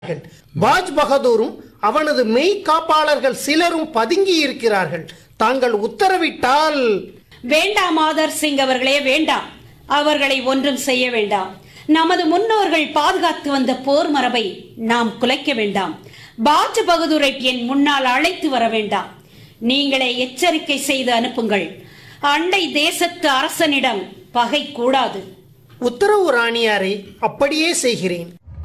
பாஜ் பகதூரும் அவனது மெய் காப்பாளர்கள் சிலரும் பதுங்கி இருக்கிறார்கள் தாங்கள் உத்தரவிட்டால் வேண்டாம் ஆதர் சிங் அவர்களே வேண்டாம் அவர்களை ஒன்றும் செய்ய வேண்டாம் நமது முன்னோர்கள் பாதுகாத்து வந்த போர் மரபை நாம் குலைக்க வேண்டாம் பாஜ் பகதூரை என் முன்னால் அழைத்து வர வேண்டாம் நீங்களே எச்சரிக்கை செய்து அனுப்புங்கள் அண்டை தேசத்து அரசனிடம் பகை கூடாது உத்தரவு ராணியாரை அப்படியே செய்கிறேன்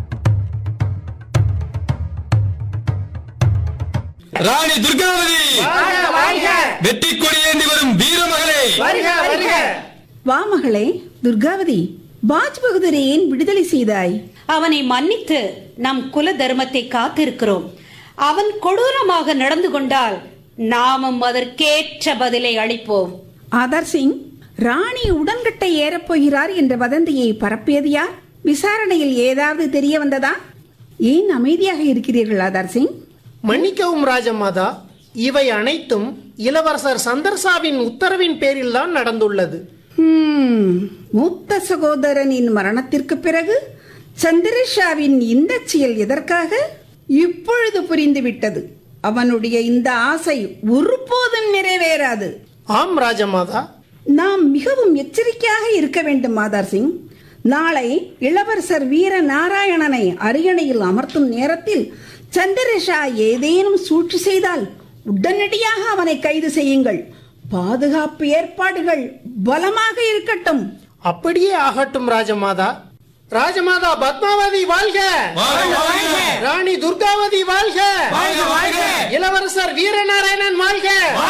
ராணி துர்காவதி வெற்றி கொடியேந்தி வரும் வீரமகளே வா மகளே துர்காவதி பாஜ் பகதூரை ஏன் விடுதலை செய்தாய் அவனை மன்னித்து நம் குல தர்மத்தை காத்திருக்கிறோம் அவன் கொடூரமாக நடந்து கொண்டால் நாமும் அதற்கேற்ற பதிலை அளிப்போம் ஆதார் சிங் ராணி உடன்கட்டை ஏறப்போகிறார் என்ற வதந்தியை பரப்பியது யார் விசாரணையில் ஏதாவது தெரிய வந்ததா ஏன் அமைதியாக இருக்கிறீர்கள் ஆதார் சிங் மன்னிக்கவும் ராஜமாதா இவை அனைத்தும் இளவரசர் சந்தர்சாவின் உத்தரவின் பேரில்தான் நடந்துள்ளது ஹம், மூத்த சகோதரனின் மரணத்திற்கு பிறகு சந்திரஷாவின் இந்த செயல் எதற்காக இப்பொழுது புரிந்துவிட்டது அவனுடைய இந்த ஆசை ஒருபோதும் நிறைவேறாது ஆம் ராஜமாதா நாம் மிகவும் எச்சரிக்கையாக இருக்க வேண்டும் மாதார் சிங் நாளை இளவரசர் வீர நாராயணனை அரியணையில் அமர்த்தும் நேரத்தில் சந்திரஷா ஏதேனும் சூழ்ச்சி செய்தால் உடனடியாக அவனை கைது செய்யுங்கள் பாதுகாப்பு ஏற்பாடுகள் பலமாக இருக்கட்டும் அப்படியே ஆகட்டும் ராஜமாதா ராஜமாதா பத்மாவதி வாழ்க வாழ்க, வாழ்க. ராணி துர்காவதி வாழ்க வாழ்க, வாழ்க. இளவரசர் வீரநாராயணன் வாழ்க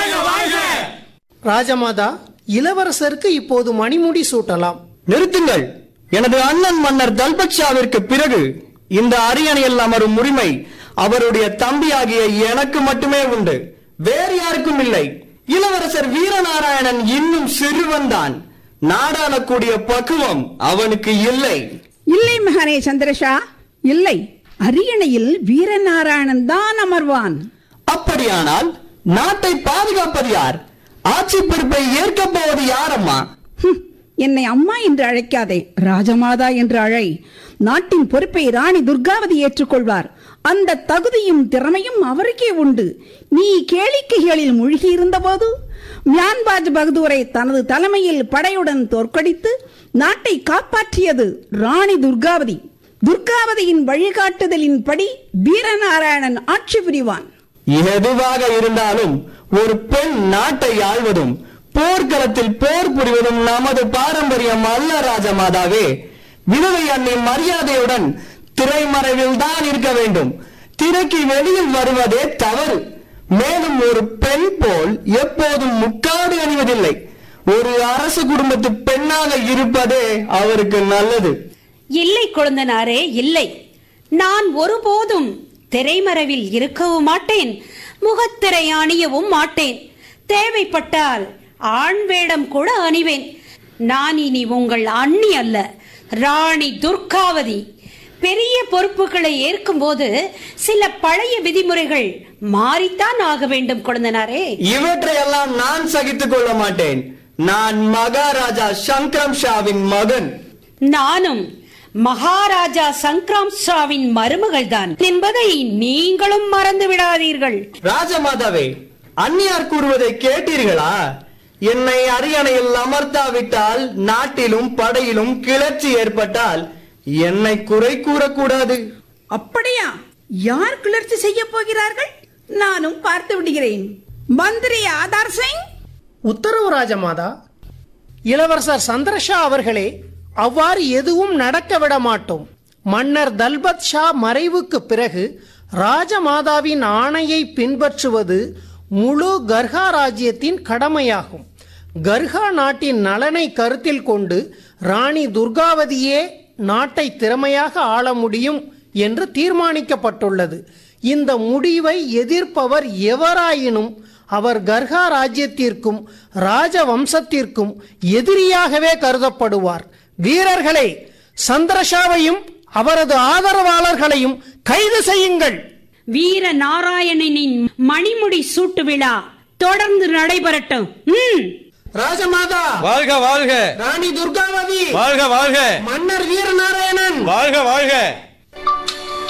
ராஜமாதா இளவரசருக்கு இப்போது மணிமுடி சூட்டலாம் நிறுத்துங்கள் எனது அண்ணன் மன்னர் தல்பக்ஷாவிற்கு பிறகு இந்த அரியணையில் அமரும் உரிமை அவருடைய தம்பியாகிய எனக்கு மட்டுமே உண்டு வேறு யாருக்கும் இல்லை இளவரசர் வீரநாராயணன் இன்னும் சிறுவன்தான் நாடாளக்கூடிய பக்குவம் அவனுக்கு இல்லை இல்லை மகனே சந்திரஷா இல்லை அரியணையில் வீரநாராயணன் தான் அமர்வான் அப்படியானால் நாட்டை பாதுகாப்பது யார் ஆட்சி பொறுப்பை ஏற்கப் போவது யாரம்மா ஹம், என்னை அம்மா என்று அழைக்காதே ராஜமாதா என்று அழை நாட்டின் பொறுப்பை ராணி துர்காவதி ஏற்றுக்கொள்வார் அந்த தகுதியும் திறமையும் அவருக்கே உண்டு நீ கேளிக்கைகளில் மூழ்கியிருந்த போது மியான்பாஜ் பகதூரை தனது தலைமையில் படையுடன் தோற்கடித்து நாட்டை காப்பாற்றியது ராணி துர்காவதி துர்காவதியின் வழிகாட்டுதலின்படி வீரநாராயணன் ஆட்சி புரிவான் எதுவாக இருந்தாலும் ஒரு பெண் நாட்டை ஆள்வதும் போர்க்களத்தில் போர் புரிவதும் நமது பாரம்பரியம் அல்ல ராஜமாதாவே விதவை அன்னை மரியாதையுடன் திரைமறைவில் தான் இருக்க வேண்டும் திரைக்கு வெளியில் வருவதே தவறு மேலும் ஒரு பெண் போல் எப்போதும் முக்காடு அணிவதில்லை ஒரு அரசு குடும்பத்து பெண்ணாக இருப்பதே அவருக்கு நல்லது இல்லை குழந்தனாரே இல்லை நான் ஒருபோதும் திரைமறைவில் இருக்கவும் மாட்டேன் முகத்திரை அணியவும் மாட்டேன் தேவைப்பட்டால் ஆண் வேடம் கூட அணிவேன் நான் இனி உங்கள் அண்ணி அல்ல ராணி துர்காவதி பெரிய பொறுப்புகளை ஏற்கும்போது சில பழைய விதிமுறைகள் மாறித்தான் ஆக வேண்டும் குழந்தனாரே இவற்றையெல்லாம் நான் சகித்துக் கொள்ள மாட்டேன் நான் மகாராஜா சங்கரம் ஷாவின் மகன் நானும் மகாராஜா சங்கராம் ஷாவின் மருமகள் தான் என்பதை நீங்களும் மறந்து விடாதீர்கள் ராஜமாதாவே அந்நியார் கூறுவதை கேட்டீர்களா என்னை அரியணையில் அமர்த்தாவிட்டால் நாட்டிலும் படையிலும் கிளர்ச்சி ஏற்பட்டால் என்னை குறை கூறக்கூடாது அப்படியா யார் கிளர்ச்சி செய்ய போகிறார்கள் நானும் பார்த்து விடுகிறேன் மந்திரி ஆதார் சிங் உத்தரவு ராஜமாதா இளவரசர் சந்திரஷா அவர்களே அவ்வாறு எதுவும் நடக்க விட மாட்டோம் மன்னர் தல்பத் ஷா மறைவுக்கு பிறகு ராஜமாதாவின் ஆணையை பின்பற்றுவது முழு கர்ஹா ராஜ்யத்தின் கடமையாகும் கர்ஹா நாட்டின் நலனை கருத்தில் கொண்டு ராணி துர்காவதியே நாட்டை திறமையாக ஆள முடியும் என்று தீர்மானிக்கப்பட்டுள்ளது இந்த முடிவை எதிர்ப்பவர் எவராயினும் அவர் கர்ஹா ராஜ்யத்திற்கும் ராஜவம்சத்திற்கும் எதிரியாகவே கருதப்படுவார் வீரர்களே சந்திரஷாவையும் அவரது ஆதரவாளர்களையும் கைது செய்யுங்கள் வீர நாராயணனின் மணிமுடி சூட்டு விழா தொடர்ந்து நடைபெறட்டும் ம். ராஜமாதா வாழ்க வாழ்க ராணி துர்காவதி வாழ்க வாழ்க மன்னர் வீரநாராயணன் வாழ்க வாழ்க